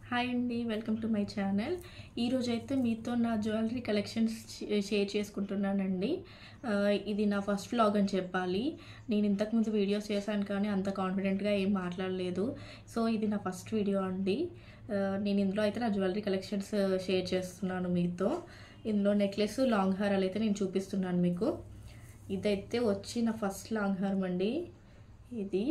hi అండి welcome to my channel ఈరోజు అయితే మీతో నా జ్యువెలరీ కలెక్షన్స్ షేర్ చేసుకుంటున్నానండి ఆ, ఇది నా ఫస్ట్ వ్లాగ్ అని చెప్పాలి నేను ఇంతకుముందు వీడియోస్ చేశాను కానీ అంత కాన్ఫిడెంట్గా ఏం మాట్లాడలేదు సో ఇది నా ఫస్ట్ వీడియో అండి ఆ, నేను ఇందులో అయితే నా జ్యువెలరీ కలెక్షన్స్ షేర్ చేస్తున్నాను మీతో ఇందులో నెక్లెస్ లాంగ్ హారాలు అయితే నేను చూపిస్తున్నాను మీకు ఇదైతే వచ్చి నా ఫస్ట్ లాంగ్ హారం అండి ఇది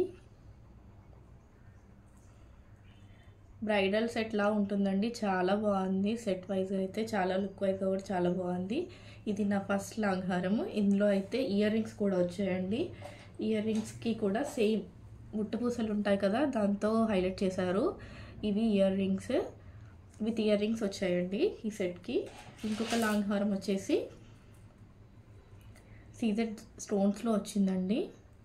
బ్రైడల్ సెట్ లా ఉంటుందండి చాలా బాగుంది సెట్ వైజ్ అయితే చాలా లుక్ వైజ్ కూడా చాలా బాగుంది ఇది నా ఫస్ట్ లాంగ్ హారము ఇందులో అయితే ఇయర్ రింగ్స్ కూడా వచ్చాయండి ఇయర్ రింగ్స్కి కూడా సేమ్ గుట్టపూసలు ఉంటాయి కదా దాంతో హైలైట్ చేశారు ఇవి earrings with earrings వచ్చాయండి ఈ సెట్కి ఇంకొక లాంగ్ హారం వచ్చేసి సీజెడ్ స్టోన్స్లో వచ్చిందండి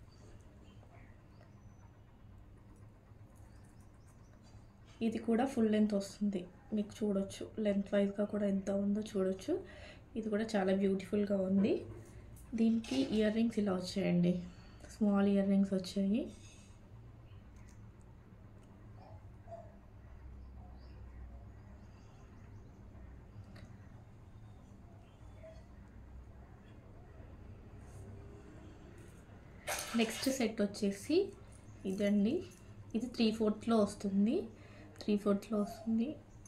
ఇది కూడా ఫుల్ లెంత్ వస్తుంది మీకు చూడొచ్చు లెంత్ వైజ్గా కూడా ఎంత ఉందో చూడొచ్చు ఇది కూడా చాలా బ్యూటిఫుల్గా ఉంది దీనికి ఇయర్ రింగ్స్ ఇలా వచ్చాయండి స్మాల్ ఇయర్ రింగ్స్ వచ్చాయి నెక్స్ట్ సెట్ వచ్చేసి ఇదండి ఇది త్రీ ఫోర్త్లో వస్తుంది త్రీ ఫోర్త్లో వస్తుంది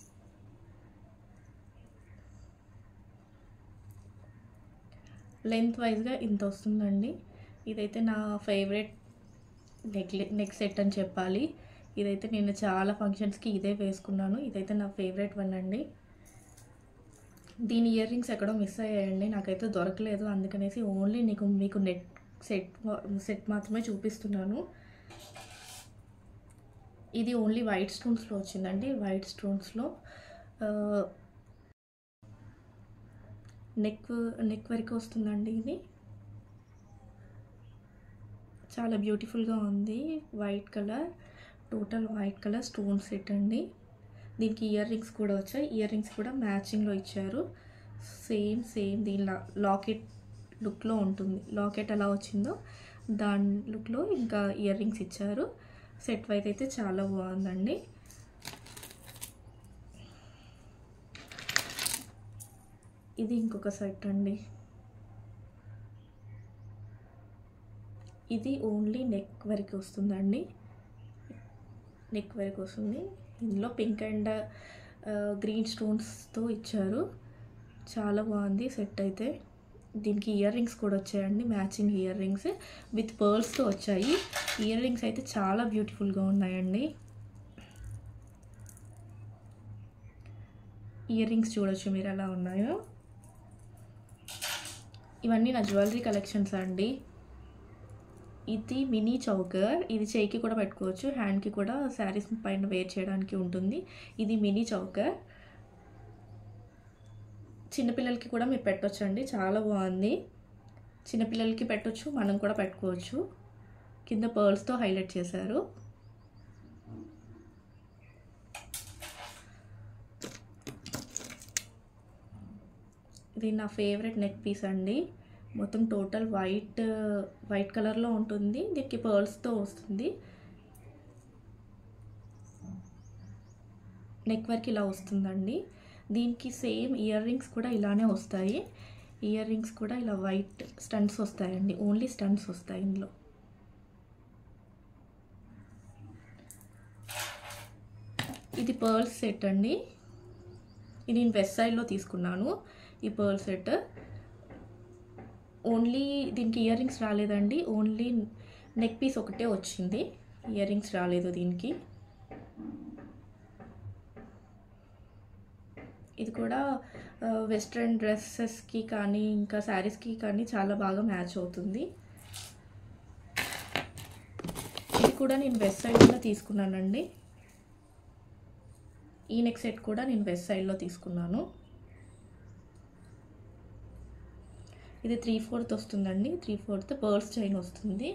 లెంత్ వైజ్గా ఇంత వస్తుందండి ఇదైతే నా ఫేవరెట్ నెక్ నెక్ సెట్ అని చెప్పాలి ఇదైతే నేను చాలా ఫంక్షన్స్కి ఇదే వేసుకున్నాను ఇదైతే నా ఫేవరెట్ వన్ అండి దీని ఇయర్ రింగ్స్ ఎక్కడో మిస్ అయ్యాయండి నాకైతే దొరకలేదు అందుకనేసి ఓన్లీ నీకు మీకు నెట్ సెట్ సెట్ మాత్రమే చూపిస్తున్నాను ఇది ఓన్లీ వైట్ స్టోన్స్లో వచ్చిందండి వైట్ స్టోన్స్లో నెక్ నెక్ వరకు వస్తుందండి ఇది చాలా బ్యూటిఫుల్గా ఉంది white colour total white colour stone set అండి దీనికి ఇయర్ రింగ్స్ కూడా వచ్చాయి ఇయర్ రింగ్స్ కూడా మ్యాచింగ్లో ఇచ్చారు సేమ్ సేమ్ దీని లాకెట్ లుక్లో ఉంటుంది లాకెట్ ఎలా వచ్చిందో దాని లుక్లో ఇంకా ఇయర్ రింగ్స్ ఇచ్చారు సెట్ వైజ్ అయితే చాలా బాగుందండి ఇది ఇంకొక సెట్ అండి ఇది ఓన్లీ నెక్ వరకు వస్తుందండి నెక్ వరకు వస్తుంది ఇందులో పింక్ అండ్ గ్రీన్ స్టోన్స్తో ఇచ్చారు చాలా బాగుంది సెట్ అయితే దీనికి ఇయర్ రింగ్స్ కూడా వచ్చాయండి మ్యాచింగ్ ఇయర్ రింగ్స్ విత్ పర్ల్స్తో వచ్చాయి ఇయర్ రింగ్స్ అయితే చాలా బ్యూటిఫుల్గా ఉన్నాయండి ఇయర్ రింగ్స్ చూడొచ్చు మీరు ఎలా ఉన్నాయో ఇవన్నీ నా జ్యువెలరీ కలెక్షన్స్ అండి ఇది మినీ చౌకర్ ఇది చేయికి కూడా పెట్టుకోవచ్చు హ్యాండ్కి కూడా శారీస్ పైన వేర్ చేయడానికి ఉంటుంది ఇది మినీ చౌకర్ చిన్నపిల్లలకి కూడా మీరు పెట్టొచ్చు అండి చాలా బాగుంది చిన్నపిల్లలకి పెట్టొచ్చు మనం కూడా పెట్టుకోవచ్చు కింద పర్ల్స్తో హైలైట్ చేశారు ఇది నా ఫేవరెట్ నెక్ పీస్ అండి మొత్తం టోటల్ వైట్ వైట్ కలర్లో ఉంటుంది దీనికి పర్ల్స్తో వస్తుంది నెక్ వరకు ఇలా వస్తుందండి దీనికి సేమ్ ఇయర్ రింగ్స్ కూడా ఇలానే వస్తాయి ఇయర్ రింగ్స్ కూడా ఇలా వైట్ స్టంట్స్ వస్తాయండి ఓన్లీ స్టంట్స్ వస్తాయి ఇందులో ఇది పర్ల్స్ సెట్ అండి ఇది నేను వెస్ట్ సైడ్లో తీసుకున్నాను ఈ పర్ల్ సెట్ ఓన్లీ దీనికి ఇయర్ రింగ్స్ రాలేదండి ఓన్లీ నెక్ పీస్ ఒకటే వచ్చింది ఇయర్ రింగ్స్ రాలేదు దీనికి ఇది కూడా వెస్ట్రన్ డ్రెస్సెస్కి కానీ ఇంకా శారీస్కి కానీ చాలా బాగా మ్యాచ్ అవుతుంది ఇది కూడా నేను వెస్ట్ సైడ్లో తీసుకున్నానండి ఈ నెక్ సెట్ కూడా నేను వెస్ట్ సైడ్లో తీసుకున్నాను ఇది త్రీ ఫోర్త్ వస్తుందండి త్రీ ఫోర్త్ పర్ల్స్ చైన్ వస్తుంది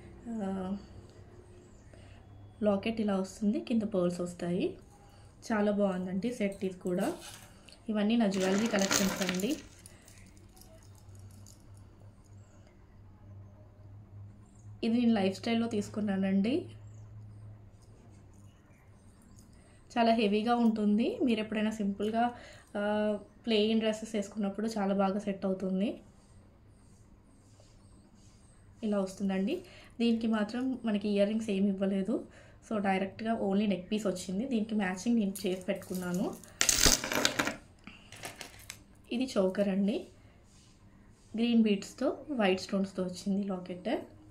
లాకెట్ ఇలా వస్తుంది కింద పర్ల్స్ వస్తాయి చాలా బాగుందండి సెట్ ఇది కూడా ఇవన్నీ నా జ్యువెలరీ కలెక్షన్స్ అండి ఇది నేను లైఫ్ స్టైల్లో తీసుకున్నానండి చాలా హెవీగా ఉంటుంది మీరు ఎప్పుడైనా సింపుల్గా ప్లెయిన్ డ్రెస్సెస్ వేసుకున్నప్పుడు చాలా బాగా సెట్ అవుతుంది ఇలా వస్తుందండి దీనికి మాత్రం మనకి ఇయర్ రింగ్స్ ఏమి ఇవ్వలేదు సో డైరెక్ట్గా ఓన్లీ నెక్ పీస్ వచ్చింది దీనికి మ్యాచింగ్ నేను చేసి పెట్టుకున్నాను ఇది చౌకర్ అండి గ్రీన్ బీడ్స్తో వైట్ స్టోన్స్తో వచ్చింది లాకెట్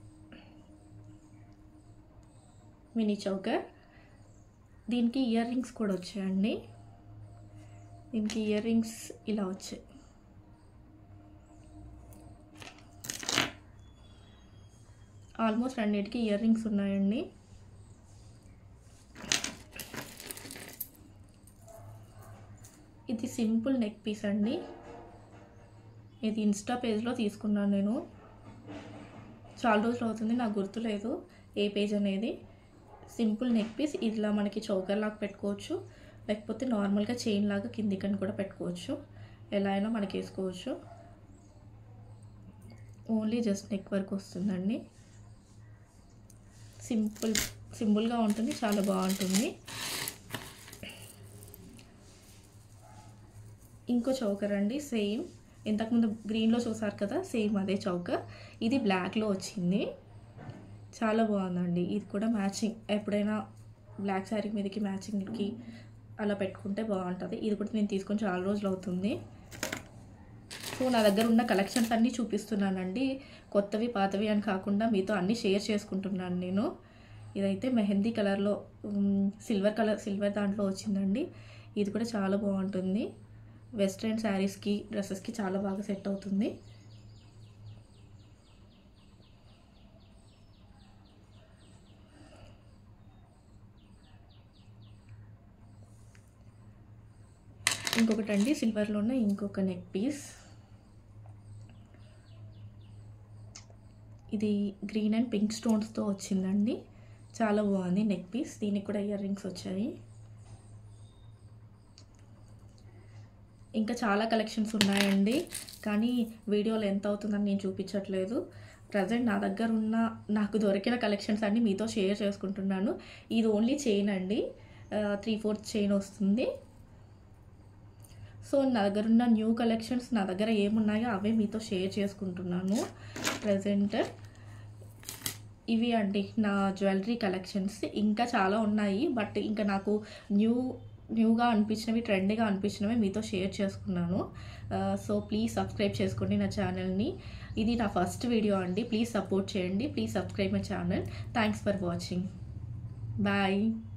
మినీ చౌకర్ దీనికి ఇయర్ రింగ్స్ కూడా వచ్చాయండి దీనికి ఇయర్ రింగ్స్ ఇలా వచ్చాయి ఆల్మోస్ట్ అన్నిటికీ ఇయర్ రింగ్స్ ఉన్నాయండి ఇది సింపుల్ నెక్ పీస్ అండి ఇది ఇన్స్టా పేజ్లో తీసుకున్నాను నేను చాలా రోజులు అవుతుంది నాకు గుర్తులేదు ఏ పేజ్ అనేది సింపుల్ నెక్ పీస్ ఇలా మనకి చౌకర్ లాగా పెట్టుకోవచ్చు లేకపోతే నార్మల్గా చైన్ లాగా కిందికని కూడా పెట్టుకోవచ్చు ఎలా అయినా మనకి వేసుకోవచ్చు ఓన్లీ జస్ట్ నెక్ వరకు వస్తుందండి సింపుల్ సింపుల్గా ఉంటుంది చాలా బాగుంటుంది ఇంకో చౌకర్ అండి సేమ్ ఇంతకుముందు గ్రీన్లో చూసారు కదా సేమ్ అదే చౌకర్ ఇది బ్లాక్లో వచ్చింది చాలా బాగుందండి ఇది కూడా మ్యాచింగ్ ఎప్పుడైనా బ్లాక్ శారీ మీదకి మ్యాచింగ్కి అలా పెట్టుకుంటే బాగుంటుంది ఇది కూడా నేను తీసుకొని చాలా రోజులు అవుతుంది సో నా దగ్గర ఉన్న కలెక్షన్స్ అన్నీ చూపిస్తున్నానండి కొత్తవి పాతవి అని కాకుండా మీతో అన్నీ షేర్ చేసుకుంటున్నాను నేను ఇదైతే మెహందీ కలర్లో సిల్వర్ కలర్ సిల్వర్ దాంట్లో వచ్చిందండి ఇది కూడా చాలా బాగుంటుంది వెస్ట్రన్ శారీస్కి డ్రెస్సెస్కి చాలా బాగా సెట్ అవుతుంది ఇంకొకటి అండి సిల్వర్లోనే ఇంకొక నెక్ పీస్ ఇది గ్రీన్ అండ్ పింక్ స్టోన్స్తో వచ్చిందండి చాలా బాగుంది నెక్ పీస్ దీనికి కూడా ఇయర్ రింగ్స్ వచ్చాయి ఇంకా చాలా కలెక్షన్స్ ఉన్నాయండి కానీ వీడియోలో ఎంత అవుతుందని నేను చూపించట్లేదు ప్రజెంట్ నా దగ్గర ఉన్న నాకు దొరికిన కలెక్షన్స్ అన్నీ మీతో షేర్ చేసుకుంటున్నాను ఇది ఓన్లీ చైన్ అండి త్రీ ఫోర్త్ చైన్ వస్తుంది సో నా దగ్గర ఉన్న న్యూ కలెక్షన్స్ నా దగ్గర ఏమున్నాయో అవే మీతో షేర్ చేసుకుంటున్నాను ప్రజెంట్ ఇవి అండి నా జ్యువెలరీ కలెక్షన్స్ ఇంకా చాలా ఉన్నాయి బట్ ఇంకా నాకు న్యూ న్యూగా అనిపించినవి ట్రెండ్గా అనిపించినవి మీతో షేర్ చేసుకున్నాను సో ప్లీజ్ సబ్స్క్రైబ్ చేసుకోండి నా ఛానల్ని ఇది నా ఫస్ట్ వీడియో అండి ప్లీజ్ సపోర్ట్ చేయండి please subscribe my channel thanks for watching bye